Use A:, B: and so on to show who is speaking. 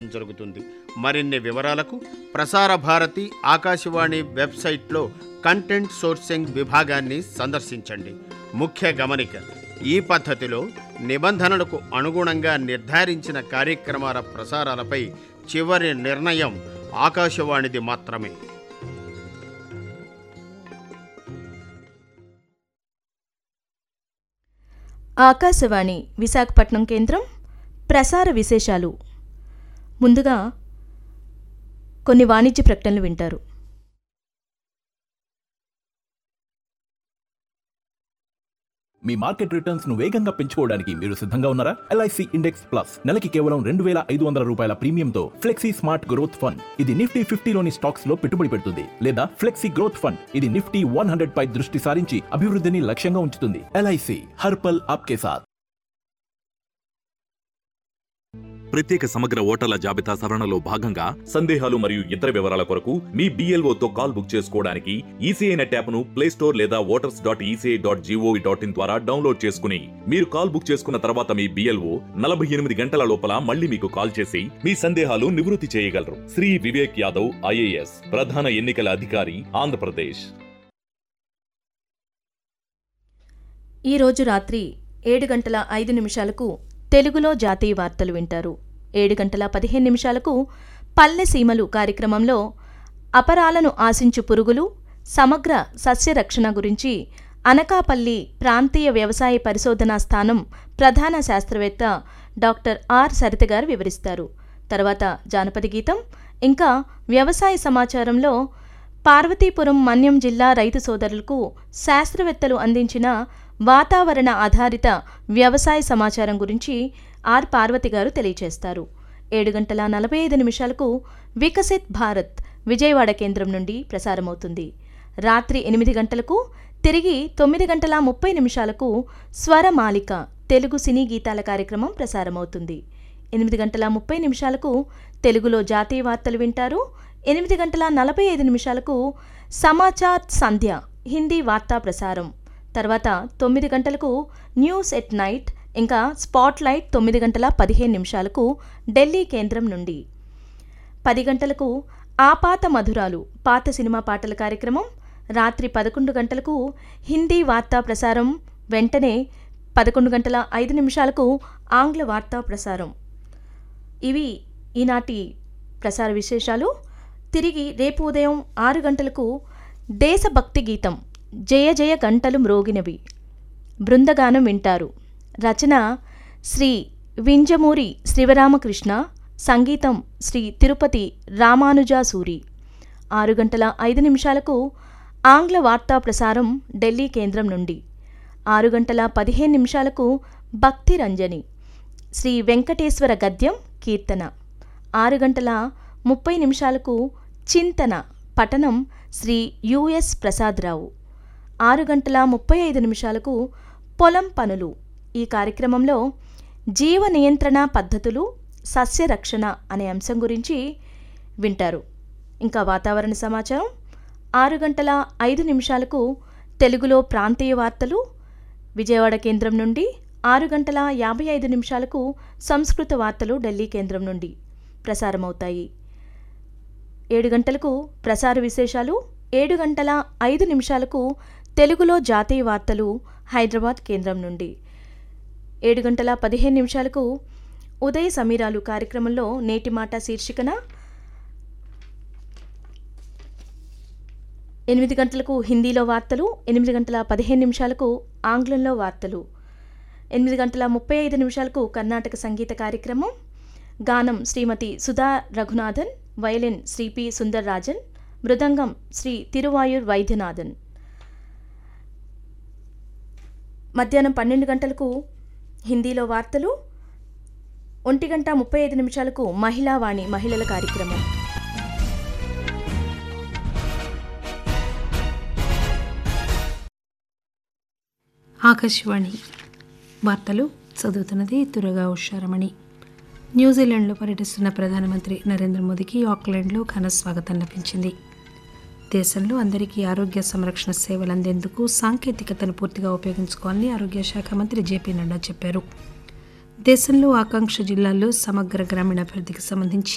A: జరుగుతుంది మరిన్ని వివరాలకు ప్రసార భారతి ఆకాశవాణి వెబ్సైట్లో కంటెంట్ సోర్సింగ్ విభాగాన్ని సందర్శించండి ముఖ్య గమనిక ఈ పద్ధతిలో నిబంధనలకు అనుగుణంగా నిర్ధారించిన కార్యక్రమాల ప్రసారాలపై చివరి నిర్ణయం ఆకాశవాణిది మాత్రమే
B: ఆకాశవాణి విశాఖపట్నం కేంద్రం ప్రసార విశేషాలు ముందుగా కొన్ని వాణిజ్య ప్రకటనలు వింటారు
C: మీ మార్కెట్ రిటర్న్స్ ను వేగంగా పెంచుకోవడానికి మీరు సిద్ధంగా ఉన్నారా ఎల్ఐసి ఇండెక్స్ ప్లస్ నెలకి కేవలం రెండు వేల ఐదు వందల రూపాయల ప్రీమియంతో ఫ్లెక్సీ స్మార్ట్ గ్రోత్ ఫండ్ ఇది నిఫ్టీ ఫిఫ్టీలోని స్టాక్స్ లో పెట్టుబడి పెడుతుంది లేదా ఫ్లెక్సీ గ్రోత్ ఫండ్ ఇది నిఫ్టీ వన్ హండ్రెడ్ పై దృష్టి సారించి అభివృద్ధిని లక్ష్యంగా ఉంచుతుంది ఎల్ఐసి హర్పల్ ఆప్కే సాథ్
D: ప్రత్యేక సమగ్ర ఓటర్ల జాబితా సవరణలో భాగంగా సందేహాలు మరియు ఇతర వివరాల కొరకు మీ BLO తో కాల్ బుక్ చేసుకోవడానికి ఈసీఐ నెట్ యాప్ను ప్లే స్టోర్ లేదా voters dot ECI dot GOV dot in ద్వారా డౌన్లోడ్ చేసుకుని మీరు కాల్ బుక్ చేసుకున్న తర్వాత మీ బిఎల్ఓ నలభై ఎనిమిది గంటల లోపల మళ్ళీ మీకు కాల్ చేసి మీ సందేహాలు నివృత్తి చేయగలరు శ్రీ వివేక్ యాదవ్ ఐఏఎస్ ప్రధాన ఎన్నికల అధికారి ఆంధ్రప్రదేశ్
B: ఈరోజు రాత్రి ఏడు గంటల ఐదు నిమిషాలకు తెలుగులో జాతీయ వార్తలు వింటారు ఏడు గంటల పదిహేను నిమిషాలకు పల్లె సీమలు కార్యక్రమంలో అపరాలను ఆశించు పురుగులు సమగ్ర సస్యరక్షణ గురించి అనకాపల్లి ప్రాంతీయ వ్యవసాయ పరిశోధనా స్థానం ప్రధాన శాస్త్రవేత్త డాక్టర్ ఆర్ సరిత గారు వివరిస్తారు తర్వాత జానపద గీతం ఇంకా వ్యవసాయ సమాచారంలో పార్వతీపురం మన్యం జిల్లా రైతు సోదరులకు శాస్త్రవేత్తలు అందించిన వాతావరణ ఆధారిత వ్యవసాయ సమాచారం గురించి ఆర్ పార్వతి గారు తెలియజేస్తారు ఏడు గంటల నలభై ఐదు నిమిషాలకు వికసిత్ భారత్ విజయవాడ కేంద్రం నుండి ప్రసారమవుతుంది రాత్రి ఎనిమిది గంటలకు తిరిగి తొమ్మిది గంటల ముప్పై నిమిషాలకు స్వరమాలిక తెలుగు సినీ గీతాల కార్యక్రమం ప్రసారమవుతుంది ఎనిమిది గంటల ముప్పై నిమిషాలకు తెలుగులో జాతీయ వార్తలు వింటారు ఎనిమిది గంటల నలభై ఐదు నిమిషాలకు సమాచార్ సంధ్య హిందీ వార్తా ప్రసారం తర్వాత తొమ్మిది గంటలకు న్యూస్ ఎట్ నైట్ ఇంకా స్పాట్ లైట్ తొమ్మిది గంటల పదిహేను నిమిషాలకు ఢిల్లీ కేంద్రం నుండి పది గంటలకు ఆపాత మధురాలు పాత సినిమా పాటల కార్యక్రమం రాత్రి పదకొండు గంటలకు హిందీ వార్తా ప్రసారం వెంటనే పదకొండు గంటల ఐదు నిమిషాలకు ఆంగ్ల వార్తా ప్రసారం ఇవి ఈనాటి ప్రసార విశేషాలు తిరిగి రేపు ఉదయం ఆరు గంటలకు దేశభక్తి గీతం జయ జయ గంటలు మ్రోగినవి బృందగానం వింటారు రచన శ్రీ వింజమూరి శివరామకృష్ణ సంగీతం శ్రీ తిరుపతి రామానుజాసూరి ఆరు గంటల ఐదు నిమిషాలకు ఆంగ్ల వార్తా ప్రసారం ఢిల్లీ కేంద్రం నుండి ఆరు గంటల పదిహేను నిమిషాలకు భక్తి రంజని శ్రీ వెంకటేశ్వర గద్యం కీర్తన ఆరు గంటల ముప్పై నిమిషాలకు చింతన పఠనం శ్రీ యుఎస్ ప్రసాదరావు ఆరు గంటల ముప్పై ఐదు నిమిషాలకు పొలం పనులు ఈ కార్యక్రమంలో జీవ నియంత్రణ పద్ధతులు సస్యరక్షణ అనే అంశం గురించి వింటారు ఇంకా వాతావరణ సమాచారం ఆరు గంటల ఐదు నిమిషాలకు తెలుగులో ప్రాంతీయ వార్తలు విజయవాడ కేంద్రం నుండి ఆరు గంటల యాభై ఐదు నిమిషాలకు సంస్కృత వార్తలు ఢిల్లీ కేంద్రం నుండి ప్రసారమవుతాయి ఏడు గంటలకు ప్రసార విశేషాలు ఏడు గంటల ఐదు నిమిషాలకు తెలుగులో జాతీయ వార్తలు హైదరాబాద్ కేంద్రం నుండి ఏడు గంటల పదిహేను నిమిషాలకు ఉదయ సమీరాలు కార్యక్రమంలో నేటి మాట శీర్షికన ఎనిమిది గంటలకు హిందీలో వార్తలు ఎనిమిది గంటల పదిహేను నిమిషాలకు ఆంగ్లంలో వార్తలు ఎనిమిది గంటల ముప్పై ఐదు నిమిషాలకు కర్ణాటక సంగీత కార్యక్రమం గానం శ్రీమతి సుధా రఘునాథన్ వయలిన్ శ్రీ పి సుందర్ రాజన్ మృదంగం శ్రీ తిరువాయూర్ వైద్యనాథన్ మధ్యాహ్నం పన్నెండు గంటలకు హిందీలో వార్తలు ఒంటి గంట ముప్పై ఐదు నిమిషాలకు మహిళావాణి మహిళల కార్యక్రమం
E: ఆకాశవాణి వార్తలు చదువుతున్నది తురగా ఉషారమణి న్యూజిలాండ్లో పర్యటిస్తున్న ప్రధానమంత్రి నరేంద్ర మోదీకి ఆక్లాండ్లో ఘన స్వాగతం లభించింది దేశంలో అందరికీ ఆరోగ్య సంరక్షణ సేవలు అందేందుకు సాంకేతికతను పూర్తిగా ఉపయోగించుకోవాలని ఆరోగ్య శాఖ మంత్రి జేపీ నడ్డా చెప్పారు దేశంలో ఆకాంక్ష జిల్లాల్లో సమగ్ర గ్రామీణాభివృద్ధికి సంబంధించి